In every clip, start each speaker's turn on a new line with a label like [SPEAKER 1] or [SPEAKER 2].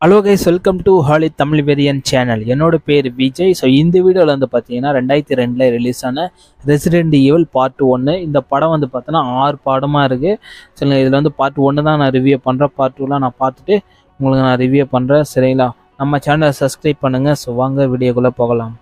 [SPEAKER 1] hello guys welcome to ஹாலி தமிழ் வெரியன் channel என்னோட பேர் விஜய் ஸோ இந்த வீடியோவில் வந்து பார்த்தீங்கன்னா ரெண்டாயிரத்தி ரெண்டில் ரிலீஸ் ஆன ரெசிடென்ட் ஈவல் பார்ட் ஒன்று இந்த படம் வந்து பார்த்தோன்னா ஆறு பாடமாக இருக்குது சரிங்களா இதில் வந்து பார்ட் ஒன்று தான் நான் ரிவ்யூ பண்ணுறேன் பார்ட் டூலாம் நான் பார்த்துட்டு உங்களுக்கு நான் ரிவ்யூ பண்ணுறேன் சரிங்களா நம்ம சேனலை சப்ஸ்கிரைப் பண்ணுங்கள் ஸோ வாங்க வீடியோக்குள்ளே போகலாம்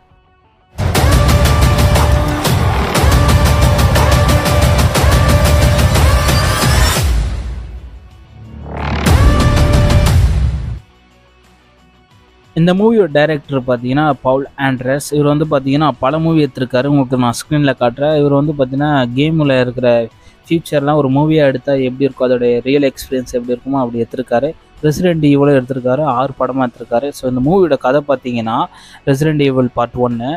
[SPEAKER 1] இந்த மூவியோட டைரக்டர் பார்த்தீங்கன்னா பவுல் ஆண்ட்ரஸ் இவர் வந்து பார்த்தீங்கன்னா பல மூவி எடுத்திருக்காரு உங்களுக்கு நான் ஸ்க்ரீனில் காட்டுறேன் இவர் வந்து பார்த்தீங்கன்னா கேமில் இருக்கிற ஃபியூச்சர்லாம் ஒரு மூவியாக எடுத்தால் எப்படி இருக்கும் அதோடைய ரியல் எக்ஸ்பீரியன்ஸ் எப்படி இருக்குமோ அப்படி எடுத்திருக்காரு ரெசிடென்ட் ஈவலும் எடுத்திருக்காரு ஆறு படமாக எடுத்திருக்காரு ஸோ இந்த மூவியோட கதை பார்த்தீங்கன்னா ரெசிடென்ட் ஈவல் பார்ட் ஒன்று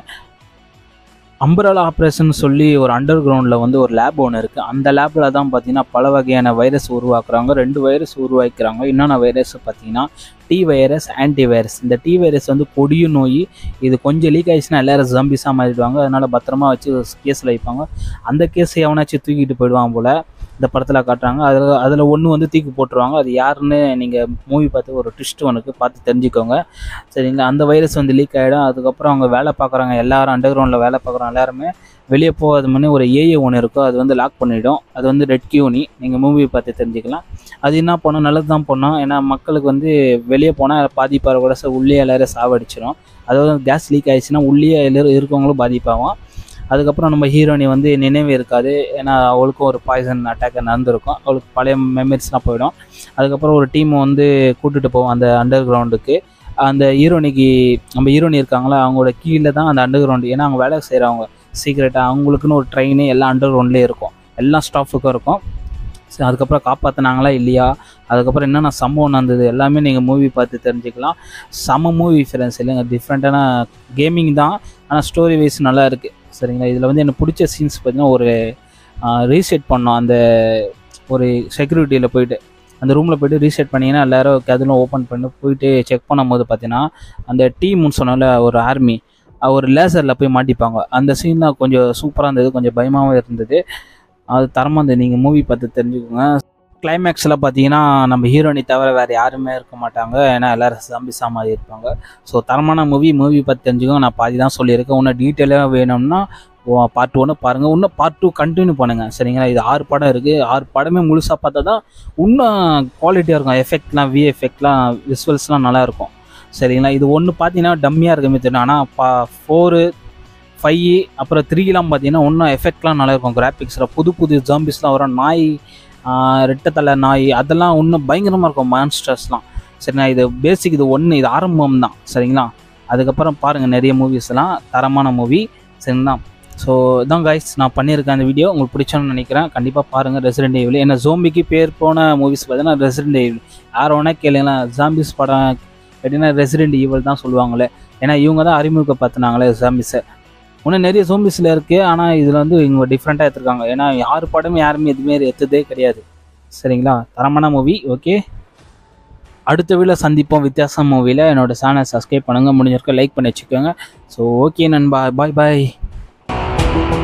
[SPEAKER 1] அம்பரலா ஆப்ரேஷன் சொல்லி ஒரு அண்டர் கிரவுண்டில் வந்து ஒரு லேப் ஒன்று இருக்குது அந்த லேப்பில் தான் பார்த்தீங்கன்னா பல வகையான வைரஸ் உருவாக்குறாங்க ரெண்டு வைரஸ் உருவாக்கிறாங்க என்னென்ன வைரஸ் பார்த்தீங்கன்னா டி வைரஸ் ஆன்டி வைரஸ் இந்த டி வைரஸ் வந்து கொடிய நோய் இது கொஞ்சம் லீக் ஆயிடுச்சுன்னா எல்லாரும் ஜம்பிஸாக மாறிடுவாங்க அதனால் பத்திரமா வச்சு கேஸில் வைப்பாங்க அந்த கேஸை எவனாச்சும் தூக்கிட்டு போயிடுவான் போல் இந்த படத்தில் காட்டுறாங்க அதில் அதில் ஒன்று வந்து தூக்கி போட்டுருவாங்க அது யாருன்னு நீங்கள் மூவி பார்த்து ஒரு ட்விஸ்ட் ஒனுக்கு பார்த்து தெரிஞ்சுக்கோங்க சரிங்களா அந்த வைரஸ் வந்து லீக் ஆகிடும் அதுக்கப்புறம் அவங்க வேலை பார்க்குறாங்க எல்லாரும் அண்டர் கிரவுண்டில் வேலை பார்க்குறோம் எல்லாருமே வெளியே போகாத முன்னே ஒரு ஏஏ ஒன்று இருக்கும் அது வந்து லாக் பண்ணிவிடும் அது வந்து ரெட் கியூனி நீங்கள் மூவி பார்த்து தெரிஞ்சுக்கலாம் அது என்ன பண்ணோம் நல்லது தான் பண்ணோம் ஏன்னா மக்களுக்கு வந்து வெளியே போனால் பாதிப்பாக கூட சார் உள்ளே எல்லாரும் சாவடிச்சிடும் அதாவது கேஸ் லீக் ஆயிடுச்சுன்னா உள்ளே எல்லாரும் இருக்கவங்களும் பாதிப்பாகும் அதுக்கப்புறம் நம்ம ஹீரோனி வந்து நினைவு இருக்காது ஏன்னா அவளுக்கும் ஒரு பாய்சன் அட்டாக் நடந்திருக்கும் அவளுக்கு பழைய மெமரிஸ்லாம் போயிடும் அதுக்கப்புறம் ஒரு டீம் வந்து கூட்டிகிட்டு போவோம் அந்த அண்டர் கிரவுண்டுக்கு அந்த ஹீரோனிக்கு நம்ம ஹீரோனி இருக்காங்களா அவங்களோட கீழே தான் அந்த அண்டர் கிரவுண்டு ஏன்னா அவங்க வேலை செய்கிறவங்க சீக்கிரட்டாக அவங்களுக்குன்னு ஒரு ட்ரெயின் எல்லாம் அண்டர் கிரவுண்ட்லேயே இருக்கும் எல்லா ஸ்டாஃபுக்கும் இருக்கும் சரி அதுக்கப்புறம் காப்பாற்றினாங்களா இல்லையா அதுக்கப்புறம் என்னென்ன சம்பவம் நடந்தது எல்லாமே நீங்கள் மூவி பார்த்து தெரிஞ்சுக்கலாம் செம மூவி ஃப்ரெண்ட்ஸ் இல்லைங்க டிஃப்ரெண்ட்டான கேமிங் தான் ஆனால் ஸ்டோரி வைஸ் நல்லா இருக்குது சரிங்களா இதில் வந்து எனக்கு பிடிச்ச சீன்ஸ் பார்த்தீங்கன்னா ஒரு ரீசெட் பண்ணோம் அந்த ஒரு செக்யூரிட்டியில் போயிட்டு அந்த ரூமில் போயிட்டு ரீசெட் பண்ணிங்கன்னா எல்லோரும் கதலும் ஓப்பன் பண்ணி போயிட்டு செக் பண்ணும்போது பார்த்தீங்கன்னா அந்த டீம்னு சொன்னால ஒரு ஆர்மி ஒரு லேசரில் போய் மாட்டிப்பாங்க அந்த சீன்லாம் கொஞ்சம் சூப்பராக இருந்தது கொஞ்சம் பயமாகவும் இருந்தது அது தரமாக இருந்தது நீங்கள் மூவி பார்த்து தெரிஞ்சுக்கோங்க கிளைமேக்ஸில் பார்த்தீங்கன்னா நம்ம ஹீரோனி தவிர வேறு யாருமே இருக்க மாட்டாங்க ஏன்னா எல்லோரும் ஜம்பிஸா மாதிரி இருப்பாங்க ஸோ தரமான மூவி மூவி பார்த்து தெரிஞ்சுக்கோங்க நான் பாதி தான் சொல்லியிருக்கேன் இன்னும் டீட்டெயிலாக வேணும்னா பார்ட் ஒன்று பாருங்கள் இன்னும் பார்ட் டூ கண்டினியூ பண்ணுங்கள் சரிங்களா இது ஆறு படம் இருக்குது ஆறு படமே முழுசாக பார்த்தா தான் இன்னும் குவாலிட்டியாக இருக்கும் எஃபெக்ட்லாம் வி எஃபெக்ட்லாம் விசுவல்ஸ்லாம் நல்லாயிருக்கும் சரிங்களா இது ஒன்று பார்த்தீங்கன்னா டம்மியாக இருக்குமே தெரியும் ஆனால் பா ஃபோரு ஃபைவ் அப்புறம் த்ரீலாம் பார்த்தீங்கன்னா இன்னும் எஃபெக்ட்லாம் நல்லாயிருக்கும் கிராஃபிக்ஸில் புது புது ஜாம்பிஸ்லாம் வரும் நாய் ரெட்டத்தலை நாய் அதெல்லாம் இன்னும் பயங்கரமாக இருக்கும் மான்ஸ்டர்ஸ்லாம் சரிங்களா இது பேசிக் இது ஒன்று இது ஆரம்பம் தான் சரிங்களா அதுக்கப்புறம் பாருங்கள் நிறைய மூவிஸ்லாம் தரமான மூவி சரிங்களா ஸோ இதான் கைஸ் நான் பண்ணியிருக்கேன் அந்த வீடியோ உங்களுக்கு பிடிச்சோன்னு நினைக்கிறேன் கண்டிப்பாக பாருங்கள் ரெசிடென்ட் ஏவில் ஏன்னா ஜோம்பிக்கு பேர் போன மூவிஸ் பார்த்தீங்கன்னா ரெசிடென்ட் ஏவில் யார் வேணால் கேளுங்களேன் ஜாம்பிஸ் படம் எப்படின்னா ரெசிடென்ட் ஈவல் தான் சொல்லுவாங்களே ஏன்னா இவங்க தான் அறிமுகப்படுத்தினாங்களே ஜாம்பிஸை இன்னும் நிறைய ஜோம்பிஸில் இருக்குது ஆனால் இதில் வந்து இவங்க டிஃப்ரெண்ட்டாக எடுத்துருக்காங்க ஏன்னா யார் படமே யாருமே இதுமாரி எடுத்ததே கிடையாது சரிங்களா தரமான மூவி ஓகே அடுத்த வீடியோ சந்திப்போம் வித்தியாசம் மூவியில் என்னோட சேனல் சப்ஸ்கிரைப் பண்ணுங்கள் முடிஞ்சிருக்க லைக் பண்ணி வச்சுக்கோங்க ஸோ ஓகே நண்பா பாய் பாய்